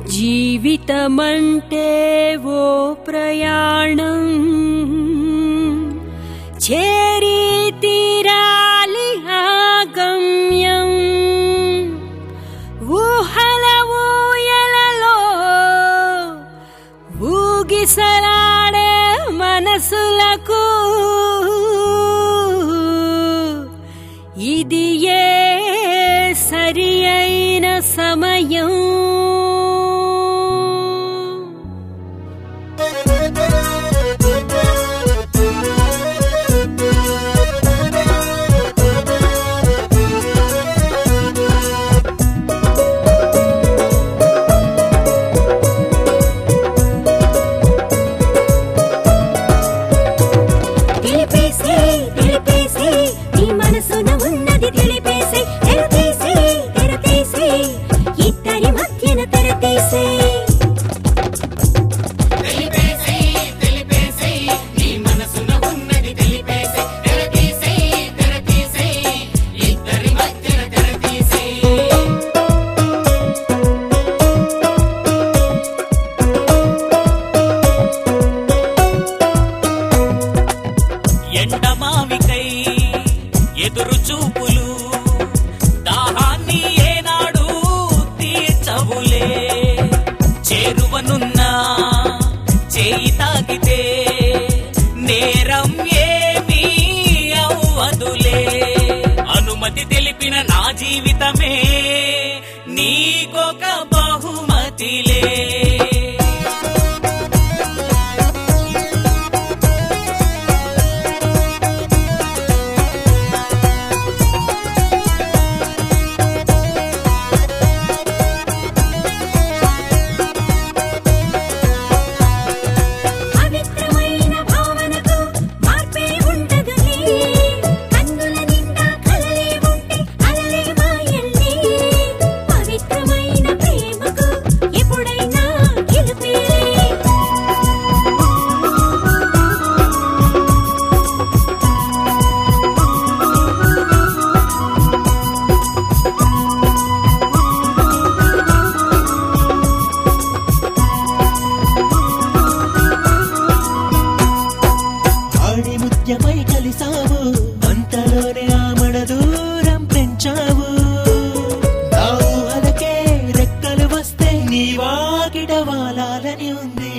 జీవితమంటే ఓ ప్రయాణం చేరి తీరాలి ఆ గమ్యం ఊహల ఊయలలో ఊగిసలాడే మనసులకు ఇది ఏ సరి అయిన సమయం తెలిపేసి తెలిపేసి నీ మనసున ఉన్నది తెలిపేసి తెరతీసి తెరతీసి ఇద్దరి మధ్యన తెరతీసి ఎండమావికై ఎదురు చూపులు దాహాన్ని ఏనాడు తీర్చవులే చేరువనున్న చేయి తాకితే నేరం ఏమీ అవ్వదులే అనుమతి తెలిపిన నా జీవితమే నీకొక బహుమతిలే పవిత్రమైన భావనకు మార్పే ఉండదులే కన్నుల నిండా కలలే ఉంటే అలలే మాయల్లే పవిత్రమైన ప్రేమకు ఎప్పుడైనా గెలుపేలే ఆడి ముత్యమై కలిసావు అంతలోనే ఆమడ దూరం పెంచావు నా ఊహలకే రెక్కలు వస్తే నీ వాకిట వాలాలని ఉంది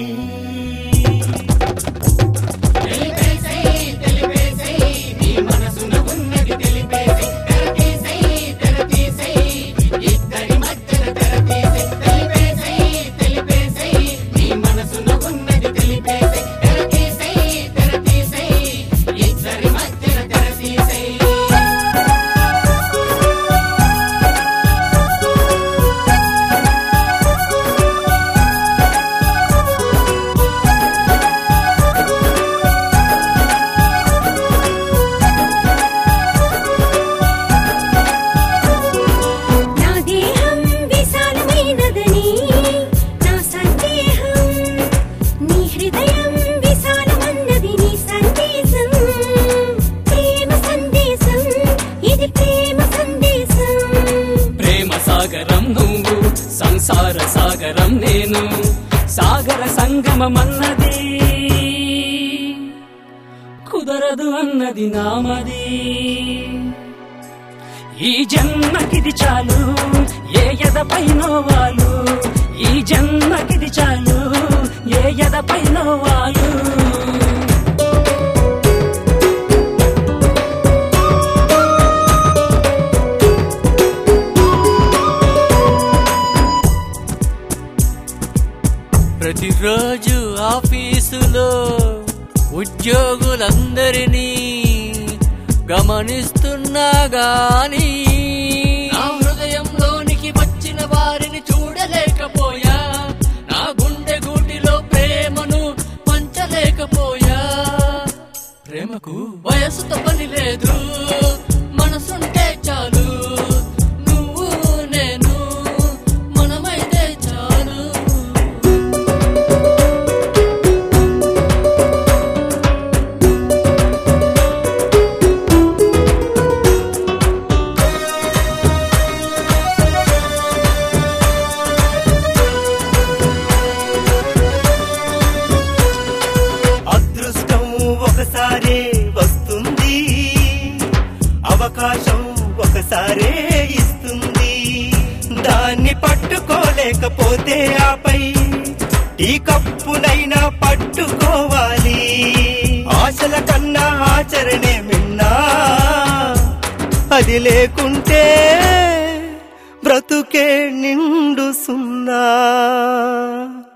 నా దేహం విశాలమైనదని నా సందేహం నీ హృదయం విశాలమన్నది నీ సందేశం ప్రేమ సందేశం ఇది ప్రేమ సందేశం ప్రేమ సాగరం నువ్వు సంసార సాగరం నేను సాగర సంగమమన్నది కుదరదు అన్నది నామది ఈ జన్మకిది చాలు ఏ ఎదపైనో వాళ్ళు ఈ జన్మకిది చాలు ఏ ఎదపైనో వాళ్ళు ప్రతిరోజు ఆఫీసులో ఉద్యోగులందరినీ గమనిస్తున్నా గాని నా హృదయంలోనికి వచ్చిన వారిని చూడలేకపోయా నా గుండె గూటిలో ప్రేమను పంచలేకపోయా ప్రేమకు వయసుతో పని లేదు మనసుంటే చాలు నువ్వు నేను మనమైతే చాలు ఆ ఒకసారే వస్తుంది అవకాశం ఒకసారే ఇస్తుంది దాన్ని పట్టుకోలేకపోతే ఆపై ఈ కప్పునైనా పట్టుకోవాలి ఆశల కన్నా ఆచరణే మిన్నా అది లేకుంటే బ్రతుకే నిండు సున్నా